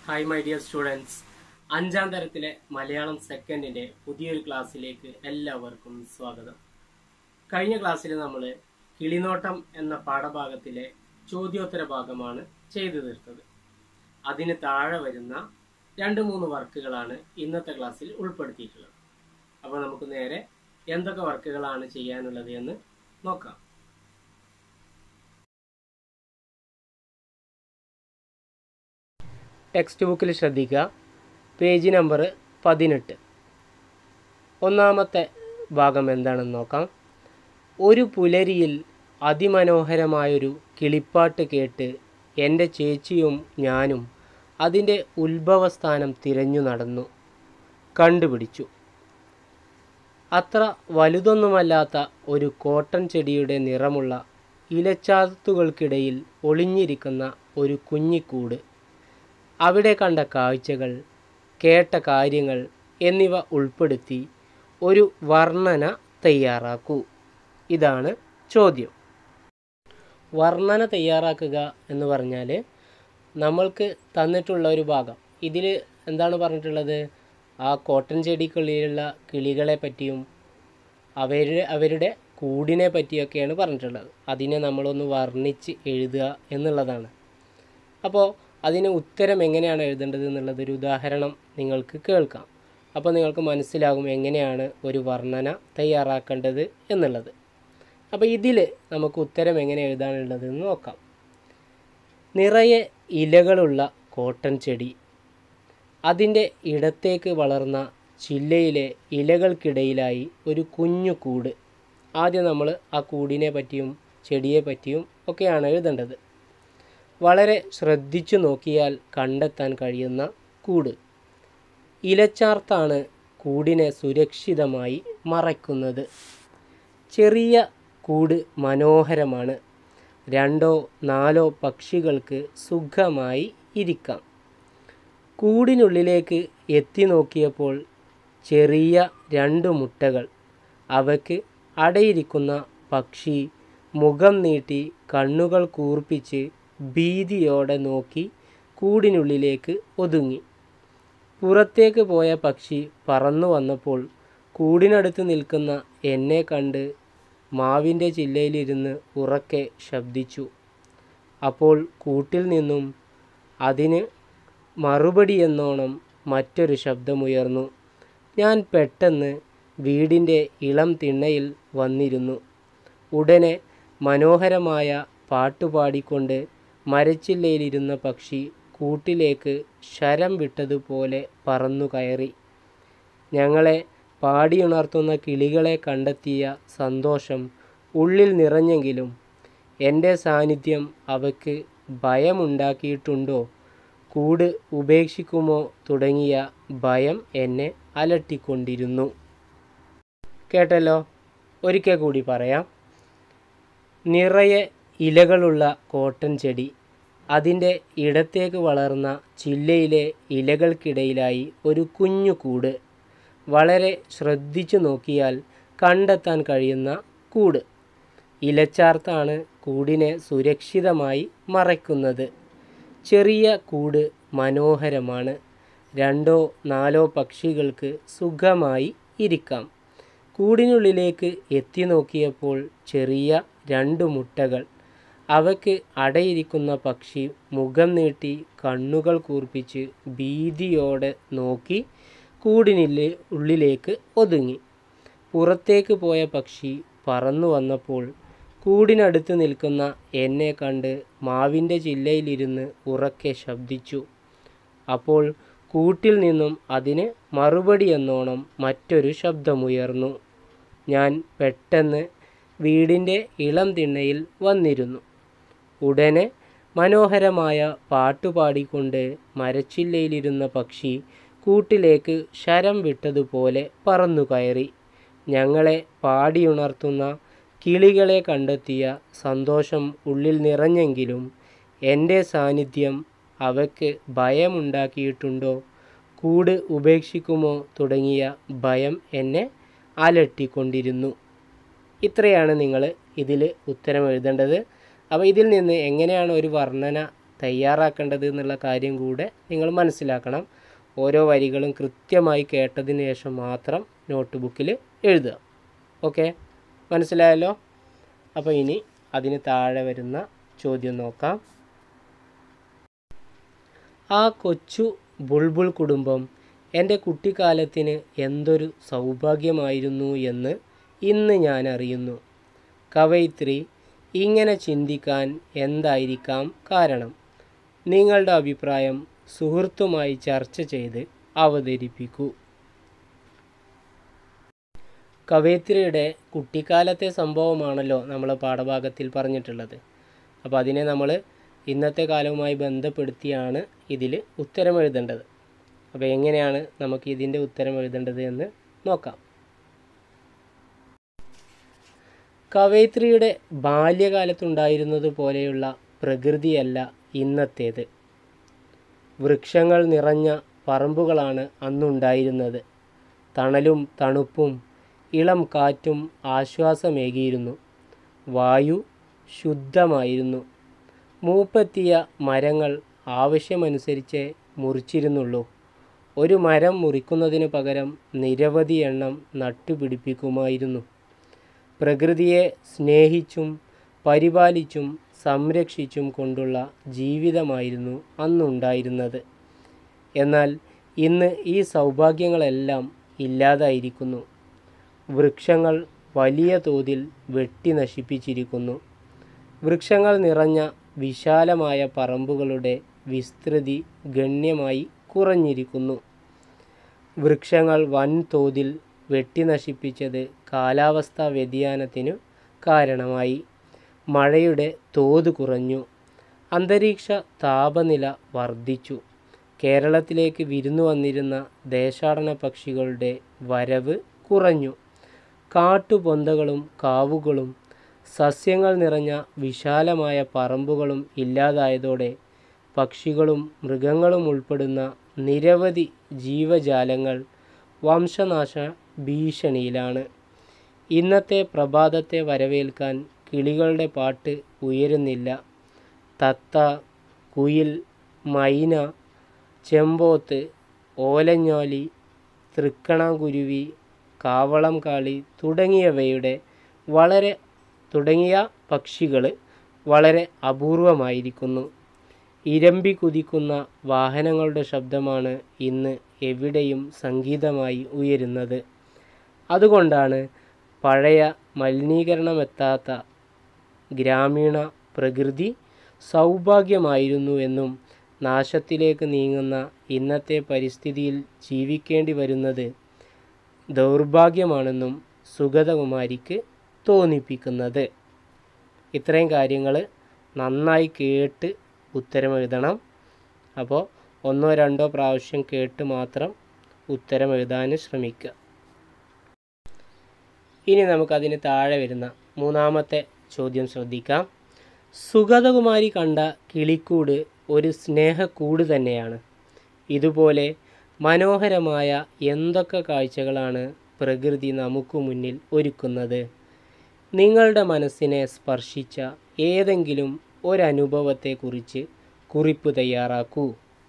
hi my dear students അഞ്ചാം തരത്തിലെ മലയാളം സെക്കൻഡിന്റെ പുതിയൊരു ക്ലാസ്സിലേക്ക് എല്ലാവർക്കും സ്വാഗതം കഴിഞ്ഞ ക്ലാസ്സിൽ നമ്മൾ കിളിനോട്ടം എന്ന പാഠഭാഗത്തിലെ ചോദ്യോത്തര ഭാഗമാണ് ചെയ്തു തീർത്തത് അതിന് താഴെ വരുന്ന രണ്ട് മൂന്ന് വർക്കുകളാണ് ഇന്നത്തെ ക്ലാസ്സിൽ ഉൾപ്പെടുത്തിയിട്ടുള്ളത് അപ്പോൾ നമുക്ക് നേരെ എന്തൊക്കെ വർക്കുകളാണ് ചെയ്യാനുള്ളത് എന്ന് നോക്കാം ടെക്സ്റ്റ് ബുക്കിൽ ശ്രദ്ധിക്കുക പേജ് നമ്പർ പതിനെട്ട് ഒന്നാമത്തെ ഭാഗം എന്താണെന്ന് നോക്കാം ഒരു പുലരിയിൽ അതിമനോഹരമായൊരു കിളിപ്പാട്ട് കേട്ട് എൻ്റെ ചേച്ചിയും ഞാനും അതിൻ്റെ ഉത്ഭവസ്ഥാനം തിരഞ്ഞു നടന്നു കണ്ടുപിടിച്ചു അത്ര വലുതൊന്നുമല്ലാത്ത ഒരു കോട്ടൺ ചെടിയുടെ നിറമുള്ള ഇലച്ചാത്തുകൾക്കിടയിൽ ഒളിഞ്ഞിരിക്കുന്ന ഒരു കുഞ്ഞിക്കൂട് അവിടെ കണ്ട കാഴ്ചകൾ കേട്ട കാര്യങ്ങൾ എന്നിവ ഉൾപ്പെടുത്തി ഒരു വർണ്ണന തയ്യാറാക്കൂ ഇതാണ് ചോദ്യം വർണ്ണന തയ്യാറാക്കുക എന്ന് പറഞ്ഞാൽ നമ്മൾക്ക് തന്നിട്ടുള്ള ഒരു ഭാഗം ഇതിൽ എന്താണ് പറഞ്ഞിട്ടുള്ളത് ആ കോട്ടൺ ചെടിക്കുള്ളിലുള്ള കിളികളെ പറ്റിയും അവരുടെ അവരുടെ കൂടിനെ പറ്റിയൊക്കെയാണ് പറഞ്ഞിട്ടുള്ളത് അതിനെ നമ്മളൊന്ന് വർണ്ണിച്ച് എഴുതുക എന്നുള്ളതാണ് അപ്പോൾ അതിന് ഉത്തരം എങ്ങനെയാണ് എഴുതേണ്ടത് എന്നുള്ളതൊരു ഉദാഹരണം നിങ്ങൾക്ക് കേൾക്കാം അപ്പോൾ നിങ്ങൾക്ക് മനസ്സിലാകും എങ്ങനെയാണ് ഒരു വർണ്ണന തയ്യാറാക്കേണ്ടത് എന്നുള്ളത് അപ്പോൾ ഇതിൽ നമുക്ക് ഉത്തരം എങ്ങനെ എഴുതാനുള്ളത് എന്ന് നോക്കാം നിറയെ ഇലകളുള്ള കോട്ടൺ ചെടി അതിൻ്റെ ഇടത്തേക്ക് വളർന്ന ചില്ലയിലെ ഇലകൾക്കിടയിലായി ഒരു കുഞ്ഞു കൂട് ആദ്യം നമ്മൾ ആ കൂടിനെ പറ്റിയും ചെടിയെ പറ്റിയും ഒക്കെയാണ് എഴുതേണ്ടത് വളരെ ശ്രദ്ധിച്ചു നോക്കിയാൽ കണ്ടെത്താൻ കഴിയുന്ന കൂട് ഇലച്ചാർത്താണ് കൂടിനെ സുരക്ഷിതമായി മറയ്ക്കുന്നത് ചെറിയ കൂട് മനോഹരമാണ് രണ്ടോ നാലോ പക്ഷികൾക്ക് സുഖമായി ഇരിക്കാം കൂടിനുള്ളിലേക്ക് എത്തി നോക്കിയപ്പോൾ ചെറിയ രണ്ട് മുട്ടകൾ അവയ്ക്ക് അടയിരിക്കുന്ന പക്ഷി മുഖം നീട്ടി കണ്ണുകൾ കൂർപ്പിച്ച് ഭീതിയോടെ നോക്കി കൂടിനുള്ളിലേക്ക് ഒതുങ്ങി പുറത്തേക്ക് പോയ പക്ഷി പറന്നു വന്നപ്പോൾ കൂടിനടുത്ത് നിൽക്കുന്ന എന്നെ കണ്ട് മാവിൻ്റെ ചില്ലയിലിരുന്ന് ഉറക്കെ ശബ്ദിച്ചു അപ്പോൾ കൂട്ടിൽ നിന്നും അതിന് മറുപടി എന്നോണം മറ്റൊരു ശബ്ദമുയർന്നു ഞാൻ പെട്ടെന്ന് വീടിൻ്റെ ഇളം തിണ്ണയിൽ വന്നിരുന്നു ഉടനെ മനോഹരമായ പാട്ടുപാടിക്കൊണ്ട് മരച്ചില്ലയിലിരുന്ന പക്ഷി കൂട്ടിലേക്ക് ശരം വിട്ടതുപോലെ പറന്നു കയറി ഞങ്ങളെ പാടിയുണർത്തുന്ന കിളികളെ കണ്ടെത്തിയ സന്തോഷം ഉള്ളിൽ നിറഞ്ഞെങ്കിലും എൻ്റെ സാന്നിധ്യം അവയ്ക്ക് ഭയമുണ്ടാക്കിയിട്ടുണ്ടോ കൂട് ഉപേക്ഷിക്കുമോ തുടങ്ങിയ ഭയം എന്നെ അലട്ടിക്കൊണ്ടിരുന്നു കേട്ടല്ലോ ഒരിക്കൽ കൂടി പറയാം നിറയെ ഇലകളുള്ള കോട്ടൺ ചെടി അതിൻ്റെ ഇടത്തേക്ക് വളർന്ന ചില്ലയിലെ ഇലകൾക്കിടയിലായി ഒരു കുഞ്ഞു കൂട് വളരെ ശ്രദ്ധിച്ചു നോക്കിയാൽ കണ്ടെത്താൻ കഴിയുന്ന കൂട് ഇലച്ചാർത്താണ് കൂടിനെ സുരക്ഷിതമായി മറയ്ക്കുന്നത് ചെറിയ കൂട് മനോഹരമാണ് രണ്ടോ നാലോ പക്ഷികൾക്ക് സുഖമായി ഇരിക്കാം കൂടിനുള്ളിലേക്ക് എത്തി നോക്കിയപ്പോൾ ചെറിയ രണ്ട് മുട്ടകൾ അവയ്ക്ക് അടയിരിക്കുന്ന പക്ഷി മുഖം നീട്ടി കണ്ണുകൾ കൂർപ്പിച്ച് ഭീതിയോടെ നോക്കി കൂടിനുള്ളിൽ ഉള്ളിലേക്ക് ഒതുങ്ങി പുറത്തേക്ക് പോയ പക്ഷി പറന്നു വന്നപ്പോൾ കൂടിനടുത്ത് നിൽക്കുന്ന എന്നെ കണ്ട് മാവിൻ്റെ ചില്ലയിലിരുന്ന് ഉറക്കെ ശബ്ദിച്ചു അപ്പോൾ കൂട്ടിൽ നിന്നും അതിന് മറുപടി എന്നോണം മറ്റൊരു ശബ്ദമുയർന്നു ഞാൻ പെട്ടെന്ന് വീടിൻ്റെ ഇളം തിണ്ണയിൽ വന്നിരുന്നു ഉടനെ മനോഹരമായ പാട്ടുപാടിക്കൊണ്ട് മരച്ചില്ലയിലിരുന്ന പക്ഷി കൂട്ടിലേക്ക് ശരം വിട്ടതുപോലെ പറന്നു കയറി ഞങ്ങളെ പാടിയുണർത്തുന്ന കിളികളെ കണ്ടെത്തിയ സന്തോഷം ഉള്ളിൽ നിറഞ്ഞെങ്കിലും എൻ്റെ സാന്നിധ്യം അവയ്ക്ക് ഭയമുണ്ടാക്കിയിട്ടുണ്ടോ കൂട് ഉപേക്ഷിക്കുമോ തുടങ്ങിയ ഭയം എന്നെ അലട്ടിക്കൊണ്ടിരുന്നു ഇത്രയാണ് നിങ്ങൾ ഇതിൽ ഉത്തരം എഴുതേണ്ടത് അപ്പോൾ ഇതിൽ നിന്ന് എങ്ങനെയാണ് ഒരു വർണ്ണന തയ്യാറാക്കേണ്ടത് എന്നുള്ള കാര്യം കൂടെ നിങ്ങൾ മനസ്സിലാക്കണം ഓരോ വരികളും കൃത്യമായി കേട്ടതിന് ശേഷം മാത്രം നോട്ട് ബുക്കിൽ എഴുതുക ഓക്കെ മനസ്സിലായല്ലോ അപ്പോൾ ഇനി അതിന് താഴെ വരുന്ന ചോദ്യം നോക്കാം ആ കൊച്ചു ബുൾബുൾ കുടുംബം എൻ്റെ കുട്ടിക്കാലത്തിന് എന്തൊരു സൗഭാഗ്യമായിരുന്നു എന്ന് ഇന്ന് ഞാൻ അറിയുന്നു കവയിത്രി ഇങ്ങനെ ചിന്തിക്കാൻ എന്തായിരിക്കാം കാരണം നിങ്ങളുടെ അഭിപ്രായം സുഹൃത്തുമായി ചർച്ച ചെയ്ത് അവതരിപ്പിക്കൂ കവയിത്രിയുടെ കുട്ടിക്കാലത്തെ സംഭവമാണല്ലോ നമ്മൾ പാഠഭാഗത്തിൽ പറഞ്ഞിട്ടുള്ളത് അപ്പോൾ അതിനെ നമ്മൾ ഇന്നത്തെ കാലവുമായി ബന്ധപ്പെടുത്തിയാണ് ഇതിൽ ഉത്തരം എഴുതേണ്ടത് അപ്പോൾ എങ്ങനെയാണ് നമുക്ക് ഇതിൻ്റെ ഉത്തരം എഴുതേണ്ടത് എന്ന് നോക്കാം കവയിത്രിയുടെ ബാല്യകാലത്തുണ്ടായിരുന്നത് പോലെയുള്ള പ്രകൃതിയല്ല ഇന്നത്തേത് വൃക്ഷങ്ങൾ നിറഞ്ഞ പറമ്പുകളാണ് അന്നുണ്ടായിരുന്നത് തണലും തണുപ്പും ഇളം കാറ്റും ആശ്വാസമേകിയിരുന്നു വായു ശുദ്ധമായിരുന്നു മൂപ്പെത്തിയ മരങ്ങൾ ആവശ്യമനുസരിച്ച് മുറിച്ചിരുന്നുള്ളൂ ഒരു മരം മുറിക്കുന്നതിന് പകരം നിരവധി എണ്ണം നട്ടുപിടിപ്പിക്കുമായിരുന്നു പ്രകൃതിയെ സ്നേഹിച്ചും പരിപാലിച്ചും സംരക്ഷിച്ചും കൊണ്ടുള്ള ജീവിതമായിരുന്നു അന്നുണ്ടായിരുന്നത് എന്നാൽ ഇന്ന് ഈ സൗഭാഗ്യങ്ങളെല്ലാം ഇല്ലാതായിരിക്കുന്നു വൃക്ഷങ്ങൾ വലിയ തോതിൽ വെട്ടി നശിപ്പിച്ചിരിക്കുന്നു വൃക്ഷങ്ങൾ നിറഞ്ഞ വിശാലമായ പറമ്പുകളുടെ വിസ്തൃതി ഗണ്യമായി കുറഞ്ഞിരിക്കുന്നു വൃക്ഷങ്ങൾ വൻതോതിൽ വെട്ടി നശിപ്പിച്ചത് കാലാവസ്ഥാ വ്യതിയാനത്തിനു കാരണമായി മഴയുടെ തോത് കുറഞ്ഞു അന്തരീക്ഷ താപനില വർദ്ധിച്ചു കേരളത്തിലേക്ക് വിരുന്നു വന്നിരുന്ന ദേശാടന പക്ഷികളുടെ വരവ് കുറഞ്ഞു കാട്ടുപൊന്തകളും കാവുകളും സസ്യങ്ങൾ നിറഞ്ഞ വിശാലമായ പറമ്പുകളും ഇല്ലാതായതോടെ പക്ഷികളും മൃഗങ്ങളും ഉൾപ്പെടുന്ന നിരവധി ജീവജാലങ്ങൾ വംശനാശ ഭീഷണിയിലാണ് ഇന്നത്തെ പ്രഭാതത്തെ വരവേൽക്കാൻ കിളികളുടെ പാട്ട് ഉയരുന്നില്ല തത്ത കുയിൽ മൈന ചെമ്പോത്ത് ഓലഞ്ഞാലി തൃക്കണാകുരുവി കാവളം കാളി തുടങ്ങിയവയുടെ വളരെ തുടങ്ങിയ പക്ഷികൾ വളരെ അപൂർവമായിരിക്കുന്നു ഇരമ്പി കുതിക്കുന്ന വാഹനങ്ങളുടെ ശബ്ദമാണ് ഇന്ന് എവിടെയും സംഗീതമായി ഉയരുന്നത് അതുകൊണ്ടാണ് പഴയ മലിനീകരണമെത്താത്ത ഗ്രാമീണ പ്രകൃതി സൗഭാഗ്യമായിരുന്നു എന്നും നാശത്തിലേക്ക് നീങ്ങുന്ന ഇന്നത്തെ പരിസ്ഥിതിയിൽ ജീവിക്കേണ്ടി വരുന്നത് ദൗർഭാഗ്യമാണെന്നും സുഗതകുമാരിക്ക് തോന്നിപ്പിക്കുന്നത് ഇത്രയും കാര്യങ്ങൾ നന്നായി കേട്ട് ഉത്തരം എഴുതണം അപ്പോൾ ഒന്നോ രണ്ടോ പ്രാവശ്യം കേട്ട് മാത്രം ഉത്തരം എഴുതാൻ ശ്രമിക്കുക ഇനി നമുക്കതിന് താഴെ വരുന്ന മൂന്നാമത്തെ ചോദ്യം ശ്രദ്ധിക്കാം സുഗതകുമാരി കണ്ട കിളിക്കൂട് ഒരു സ്നേഹക്കൂട് തന്നെയാണ് ഇതുപോലെ മനോഹരമായ എന്തൊക്കെ കാഴ്ചകളാണ് പ്രകൃതി നമുക്ക് മുന്നിൽ ഒരുക്കുന്നത് നിങ്ങളുടെ മനസ്സിനെ സ്പർശിച്ച ഏതെങ്കിലും ഒരനുഭവത്തെക്കുറിച്ച് കുറിപ്പ് തയ്യാറാക്കൂ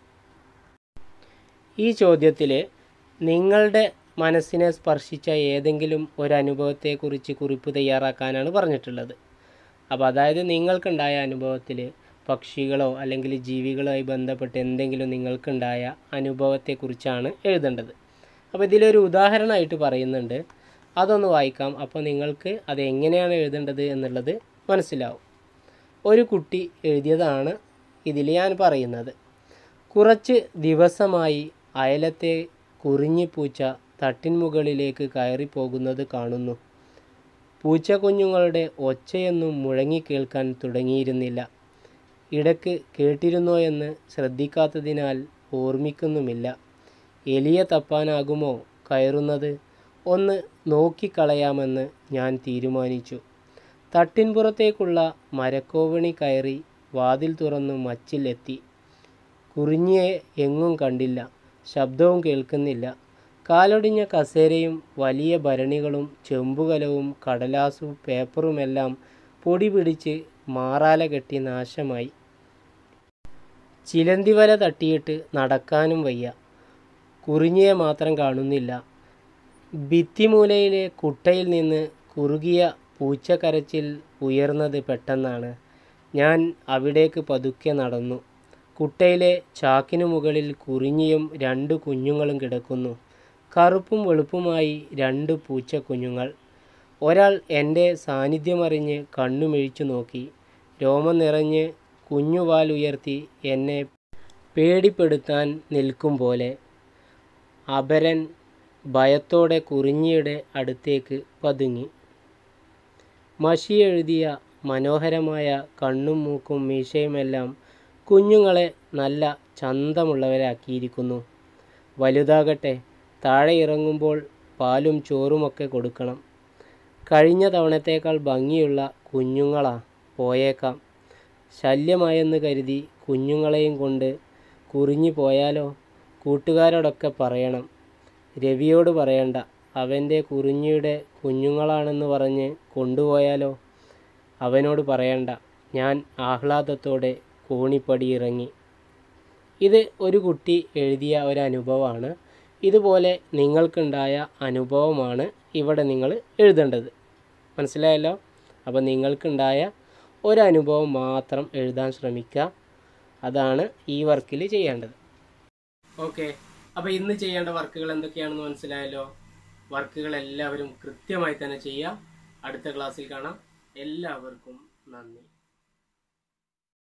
ഈ ചോദ്യത്തിൽ നിങ്ങളുടെ മനസ്സിനെ സ്പർശിച്ച ഏതെങ്കിലും ഒരനുഭവത്തെക്കുറിച്ച് കുറിപ്പ് തയ്യാറാക്കാനാണ് പറഞ്ഞിട്ടുള്ളത് അപ്പോൾ അതായത് നിങ്ങൾക്കുണ്ടായ അനുഭവത്തിൽ പക്ഷികളോ അല്ലെങ്കിൽ ജീവികളുമായി ബന്ധപ്പെട്ട് എന്തെങ്കിലും നിങ്ങൾക്കുണ്ടായ അനുഭവത്തെക്കുറിച്ചാണ് എഴുതേണ്ടത് അപ്പോൾ ഇതിലൊരു ഉദാഹരണമായിട്ട് പറയുന്നുണ്ട് അതൊന്ന് വായിക്കാം അപ്പോൾ നിങ്ങൾക്ക് അത് എങ്ങനെയാണ് എഴുതേണ്ടത് എന്നുള്ളത് മനസ്സിലാവും ഒരു കുട്ടി എഴുതിയതാണ് ഇതിൽ ഞാൻ പറയുന്നത് കുറച്ച് ദിവസമായി അയലത്തെ കുറിഞ്ഞിപ്പൂച്ച തട്ടിൻ മുകളിലേക്ക് കയറിപ്പോകുന്നത് കാണുന്നു പൂച്ച കുഞ്ഞുങ്ങളുടെ ഒച്ചയൊന്നും മുഴങ്ങി കേൾക്കാൻ തുടങ്ങിയിരുന്നില്ല ഇടയ്ക്ക് കേട്ടിരുന്നോ എന്ന് ശ്രദ്ധിക്കാത്തതിനാൽ ഓർമ്മിക്കുന്നുമില്ല എലിയെ തപ്പാനാകുമോ കയറുന്നത് ഒന്ന് നോക്കിക്കളയാമെന്ന് ഞാൻ തീരുമാനിച്ചു തട്ടിൻപുറത്തേക്കുള്ള മരക്കോവണി കയറി വാതിൽ തുറന്നു മച്ചിൽ എത്തി കുറിഞ്ഞിയെ എങ്ങും കണ്ടില്ല ശബ്ദവും കേൾക്കുന്നില്ല കാലൊടിഞ്ഞ കസേരയും വലിയ ഭരണികളും ചെമ്പുകലവും കടലാസും പേപ്പറുമെല്ലാം പൊടി പിടിച്ച് മാറാല കെട്ടി നാശമായി ചിലന്തിവല തട്ടിയിട്ട് നടക്കാനും വയ്യ കുറിഞ്ഞിയെ മാത്രം കാണുന്നില്ല ഭിത്തിമൂലയിലെ കുട്ടയിൽ നിന്ന് കുറുകിയ പൂച്ചക്കരച്ചിൽ ഉയർന്നത് പെട്ടെന്നാണ് ഞാൻ അവിടേക്ക് പതുക്കെ നടന്നു കുട്ടയിലെ ചാക്കിനു മുകളിൽ കുറിഞ്ഞിയും രണ്ട് കുഞ്ഞുങ്ങളും കിടക്കുന്നു കറുപ്പും വെളുപ്പുമായി രണ്ട് പൂച്ചക്കുഞ്ഞുങ്ങൾ ഒരാൾ എൻ്റെ സാന്നിധ്യമറിഞ്ഞ് കണ്ണുമിഴിച്ചു നോക്കി രോമം നിറഞ്ഞ് കുഞ്ഞുവാൽ ഉയർത്തി എന്നെ പേടിപ്പെടുത്താൻ നിൽക്കും പോലെ അപരൻ ഭയത്തോടെ കുറിഞ്ഞിയുടെ അടുത്തേക്ക് പതുങ്ങി മഷി എഴുതിയ മനോഹരമായ കണ്ണും മൂക്കും മീശയുമെല്ലാം കുഞ്ഞുങ്ങളെ നല്ല ചന്തമുള്ളവരാക്കിയിരിക്കുന്നു വലുതാകട്ടെ താഴെ ഇറങ്ങുമ്പോൾ പാലും ചോറുമൊക്കെ കൊടുക്കണം കഴിഞ്ഞ തവണത്തേക്കാൾ ഭംഗിയുള്ള കുഞ്ഞുങ്ങളാ പോയേക്കാം ശല്യമായെന്ന് കരുതി കുഞ്ഞുങ്ങളെയും കൊണ്ട് കുറിഞ്ഞു പോയാലോ കൂട്ടുകാരോടൊക്കെ പറയണം രവിയോട് പറയണ്ട അവൻ്റെ കുറിഞ്ഞിയുടെ കുഞ്ഞുങ്ങളാണെന്ന് പറഞ്ഞ് കൊണ്ടുപോയാലോ അവനോട് പറയണ്ട ഞാൻ ആഹ്ലാദത്തോടെ കോണിപ്പടി ഇറങ്ങി ഇത് ഒരു കുട്ടി എഴുതിയ ഒരു അനുഭവമാണ് ഇതുപോലെ നിങ്ങൾക്കുണ്ടായ അനുഭവമാണ് ഇവിടെ നിങ്ങൾ എഴുതേണ്ടത് മനസ്സിലായല്ലോ അപ്പോൾ നിങ്ങൾക്കുണ്ടായ ഒരനുഭവം മാത്രം എഴുതാൻ ശ്രമിക്കുക അതാണ് ഈ വർക്കിൽ ചെയ്യേണ്ടത് ഓക്കെ അപ്പോൾ ഇന്ന് ചെയ്യേണ്ട വർക്കുകൾ എന്തൊക്കെയാണെന്ന് മനസ്സിലായല്ലോ വർക്കുകൾ എല്ലാവരും കൃത്യമായി തന്നെ ചെയ്യുക അടുത്ത ക്ലാസ്സിൽ കാണാം എല്ലാവർക്കും നന്ദി